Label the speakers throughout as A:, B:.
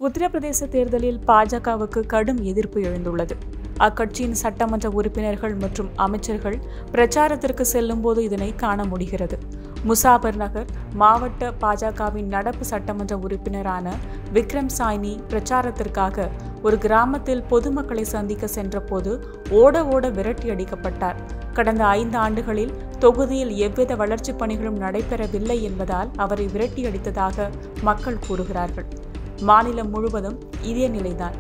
A: உத்தரப்பிரதேச தேர்தலில் பாஜகவுக்கு கடும் எதிர்ப்பு எழுந்துள்ளது அக்கட்சியின் சட்டமன்ற உறுப்பினர்கள் மற்றும் அமைச்சர்கள் பிரச்சாரத்திற்கு செல்லும்போது இதனை காண முடிகிறது முசாபர் நகர் மாவட்ட பாஜகவின் நடப்பு சட்டமன்ற உறுப்பினரான விக்ரம் சாய்னி பிரச்சாரத்திற்காக ஒரு கிராமத்தில் பொதுமக்களை சந்திக்க சென்றபோது ஓட ஓட விரட்டி அடிக்கப்பட்டார் கடந்த ஐந்து ஆண்டுகளில் தொகுதியில் எவ்வித வளர்ச்சிப் பணிகளும் நடைபெறவில்லை என்பதால் அவரை விரட்டி அடித்ததாக மக்கள் கூறுகிறார்கள் மாநிலம் முழுவதும் இதே நிலைதான்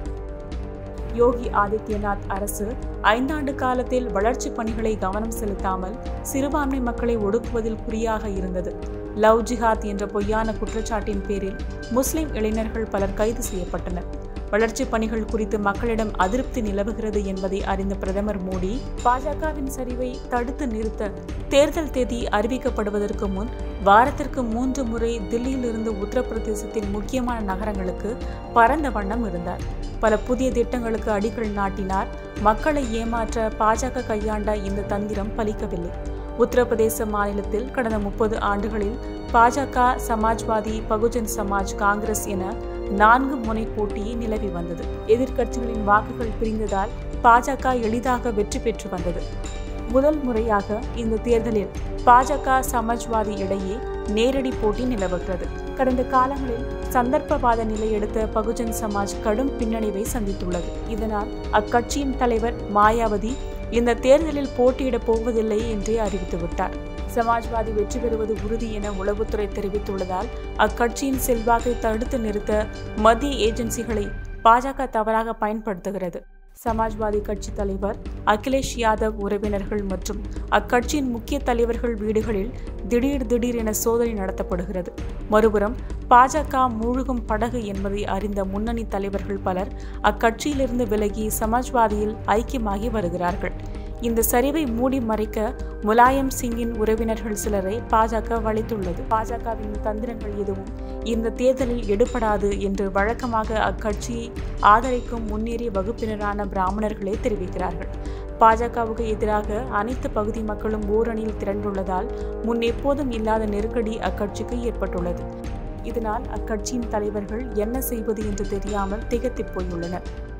A: யோகி ஆதித்யநாத் அரசு ஐந்தாண்டு காலத்தில் வளர்ச்சிப் பணிகளை கவனம் செலுத்தாமல் சிறுபான்மை மக்களை ஒடுக்குவதில் குறியாக இருந்தது லவ் ஜிஹாத் என்ற பொய்யான குற்றச்சாட்டின் பேரில் முஸ்லிம் இளைஞர்கள் பலர் கைது செய்யப்பட்டனர் வளர்ச்சிப் பணிகள் குறித்து மக்களிடம் அதிருப்தி நிலவுகிறது என்பதை அறிந்த பிரதமர் மோடி பாஜகவின் சரிவை தடுத்து நிறுத்த தேர்தல் தேதி அறிவிக்கப்படுவதற்கு முன் வாரத்திற்கு மூன்று முறை தில்லியிலிருந்து உத்தரப்பிரதேசத்தின் முக்கியமான நகரங்களுக்கு பரந்த வண்ணம் இருந்தார் பல புதிய திட்டங்களுக்கு அடிக்கல் நாட்டினார் மக்களை ஏமாற்ற பாஜக கையாண்ட இந்த தந்திரம் பலிக்கவில்லை உத்தரப்பிரதேச மாநிலத்தில் கடந்த முப்பது ஆண்டுகளில் பாஜக சமாஜ்வாதி பகுஜன் சமாஜ் காங்கிரஸ் என நான்கு முனை போட்டி நிலவி வந்தது எதிர்க்கட்சிகளின் வாக்குகள் பிரிந்ததால் பாஜக எளிதாக வெற்றி பெற்று வந்தது முதல் முறையாக இந்த தேர்தலில் பாஜக சமாஜ்வாதி இடையே நேரடி போட்டி நிலவுகிறது கடந்த காலங்களில் சந்தர்ப்பவாத நிலை எடுத்த பகுஜன் சமாஜ் கடும் பின்னடைவை சந்தித்துள்ளது இதனால் அக்கட்சியின் தலைவர் மாயாவதி இந்த தேர்தலில் போட்டியிடப் போவதில்லை என்றே அறிவித்துவிட்டார் சமாஜ்வாதி வெற்றி பெறுவது உறுதி என உளவுத்துறை தெரிவித்துள்ளதால் அக்கட்சியின் செல்வாக்கை தடுத்து நிறுத்த மத்திய ஏஜென்சிகளை பாஜக தவறாக பயன்படுத்துகிறது சமாஜ்வாதி கட்சி தலைவர் அகிலேஷ் யாதவ் உறவினர்கள் மற்றும் அக்கட்சியின் முக்கிய தலைவர்கள் வீடுகளில் திடீர் திடீர் என சோதனை நடத்தப்படுகிறது மறுபுறம் பாஜக மூழ்கும் படகு என்பதை அறிந்த முன்னணி தலைவர்கள் பலர் அக்கட்சியிலிருந்து விலகி சமாஜ்வாதியில் ஐக்கியமாகி வருகிறார்கள் இந்த சரிவை மூடி மறைக்க முலாயம் சிங்கின் உறவினர்கள் சிலரை பாஜக வளைத்துள்ளது பாஜகவின் தந்திரங்கள் எதுவும் இந்த தேர்தலில் எடுபடாது என்று வழக்கமாக அக்கட்சியை ஆதரிக்கும் முன்னேறிய வகுப்பினரான பிராமணர்களே தெரிவிக்கிறார்கள் பாஜகவுக்கு எதிராக அனைத்து பகுதி மக்களும் ஓரணியில் திரண்டுள்ளதால் முன் எப்போதும் இல்லாத நெருக்கடி அக்கட்சிக்கு ஏற்பட்டுள்ளது இதனால் அக்கட்சியின் தலைவர்கள் என்ன செய்வது என்று தெரியாமல் திகைத்துப் போயுள்ளனர்